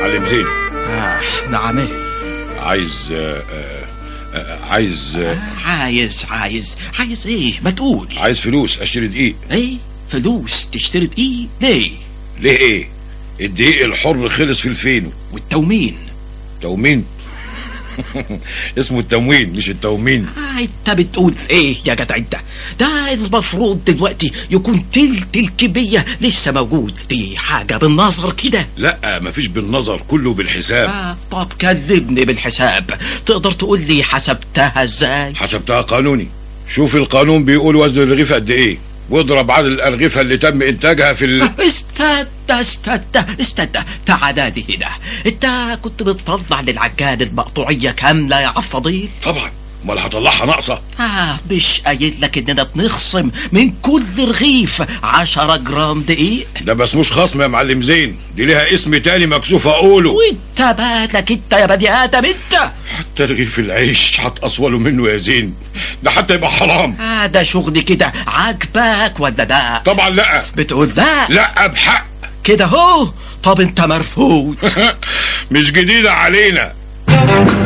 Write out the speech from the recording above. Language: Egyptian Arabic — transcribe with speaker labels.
Speaker 1: معلم زين
Speaker 2: آه نعم إيه
Speaker 1: عايز آه آه آه عايز آه
Speaker 2: عايز عايز عايز ايه ما تقول
Speaker 1: عايز فلوس اشتري دقيق
Speaker 2: ايه فلوس تشتري دقيق ليه
Speaker 1: ليه ايه الدقيق الحر خلص في الفينو
Speaker 2: والتومين
Speaker 1: تومين اسمه التموين مش التومين
Speaker 2: آه انت بتقول ايه يا جدع انت ده المفروض دلوقتي يكون تلت الكمية لسه موجود دي حاجة بالنظر كده
Speaker 1: لا مفيش بالنظر كله بالحساب
Speaker 2: آه طب كلمني بالحساب تقدر تقول لي حسبتها ازاي
Speaker 1: حسبتها قانوني شوف القانون بيقول وزن الرغيف قد ايه واضرب عدد الارغفه اللي تم انتاجها في ال...
Speaker 2: استنى استنى استنى تعالى لي هنا انت كنت بتطلع للعجان المقطوعية كاملة يا عفضيل
Speaker 1: طبعا امال هطلعها ناقصه
Speaker 2: آه مش قايل لك اننا بنخصم من كل رغيف عشرة جرام دقيق
Speaker 1: ده بس مش خصم يا معلم زين دي ليها اسم تاني مكسوف اقوله
Speaker 2: وانت بالك انت يا بني ادم انت
Speaker 1: حتى رغيف العيش هتقصوله منه يا زين ده حتى يبقى حرام
Speaker 2: آه ده شغل كده عاجبك ولا لا
Speaker 1: طبعا لا
Speaker 2: بتقول لا
Speaker 1: لا بحق
Speaker 2: كده هو طب انت مرفوض
Speaker 1: مش جديده علينا